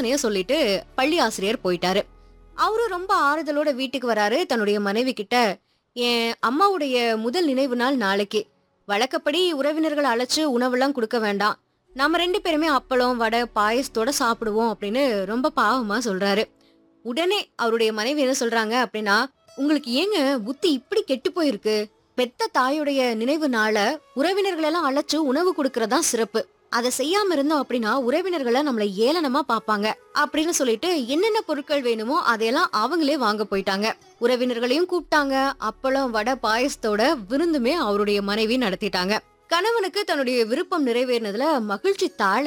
யோசனைய சொல்லிட்டு பள்ளி ஆசிரியர் போயிட்டாரு அவரும் ரொம்ப ஆறுதலோட வீட்டுக்கு வராரு தன்னுடைய மனைவி கிட்ட என் அம்மாவுடைய முதல் நினைவு நாள் நாளைக்கு வழக்கப்படி உறவினர்களை அழைச்சு உணவெல்லாம் கொடுக்க வேண்டாம் நம்ம ரெண்டு பேருமே அப்பளம் வடை பாயசத்தோட சாப்பிடுவோம் அப்படின்னு ரொம்ப பாவமா சொல்றாரு உடனே அவருடைய மனைவி என்ன சொல்றாங்க அப்படின்னா உங்களுக்கு ஏங்க புத்தி இப்படி கெட்டு போயிருக்கு பெத்த தாயுடைய நினைவு நாள உறவினர்கள் எல்லாம் அழைச்சு உணவு கொடுக்கறதா சிறப்பு அதை செய்யாம இருந்தோம் அப்படின்னா உறவினர்களை நம்மள ஏளனமா பாப்பாங்க அப்படின்னு சொல்லிட்டு என்னென்ன பொருட்கள் வேணுமோ அதையெல்லாம் அவங்களே வாங்க போயிட்டாங்க உறவினர்களையும் கூப்பிட்டாங்க அப்பளம் வடை பாயசத்தோட விருந்துமே அவருடைய மனைவி நடத்திட்டாங்க கணவனுக்கு தன்னுடைய விருப்பம் நிறைவேறினதுல மகிழ்ச்சி தாழ